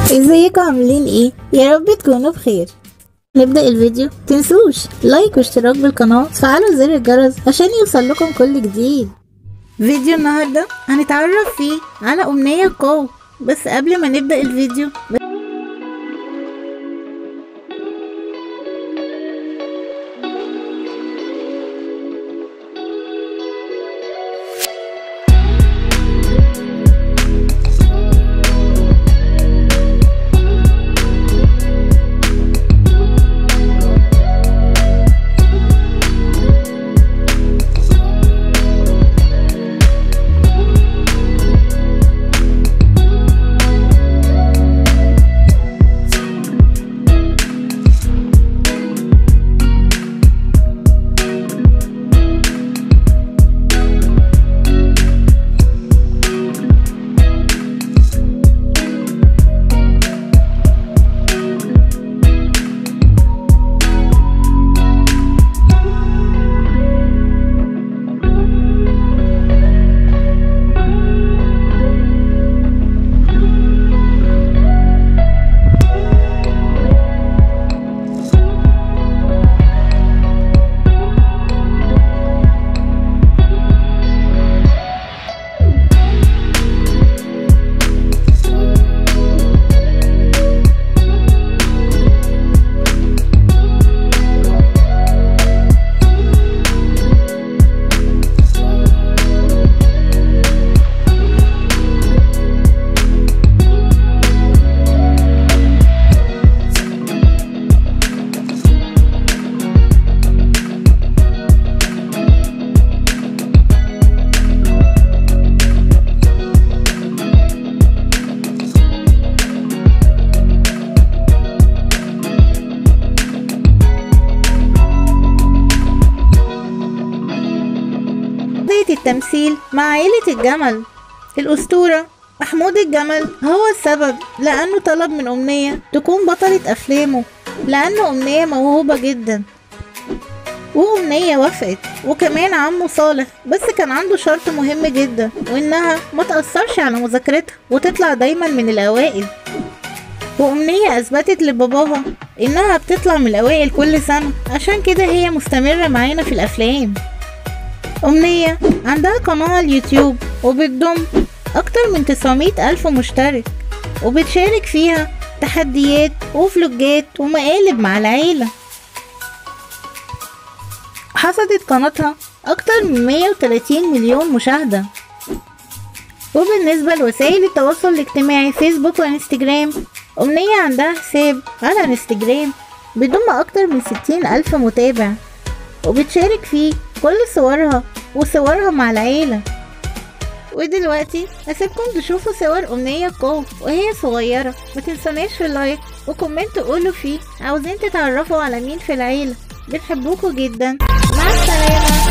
ازيكم عاملين ايه يا رب تكونوا بخير نبدأ الفيديو تنسوش لايك واشتراك بالقناة وتفعلوا زر الجرس عشان يوصل لكم كل جديد فيديو النهاردة هنتعرف فيه على أمنية قو بس قبل ما نبدأ الفيديو بداية التمثيل مع عائلة الجمل الأسطورة محمود الجمل هو السبب لأنه طلب من أمنية تكون بطلة أفلامه لأنه أمنية موهوبة جدا وأمنية وافقت وكمان عمه صالح بس كان عنده شرط مهم جدا وإنها ما تأثرش على مذاكرتها وتطلع دايما من الأوائل وأمنية أثبتت لباباها إنها بتطلع من الأوائل كل سنة عشان كده هي مستمرة معانا في الأفلام أمنية عندها قناة على اليوتيوب وبتضم أكتر من 900 ألف مشترك وبتشارك فيها تحديات وفلوجات ومقالب مع العيلة حصدت قناتها أكتر من 130 مليون مشاهدة وبالنسبة لوسائل التواصل الاجتماعي فيسبوك وانستجرام أمنية عندها حساب على انستجرام بيضم أكتر من 60 ألف متابع وبتشارك فيه كل صورها وصورها مع العيلة ودلوقتي هسيبكم تشوفوا صور أمنية قو وهي صغيرة متنسوناش في اللايك وكومنت قولوا فيه عاوزين تتعرفوا على مين في العيلة بنحبوكوا جدا مع السلامة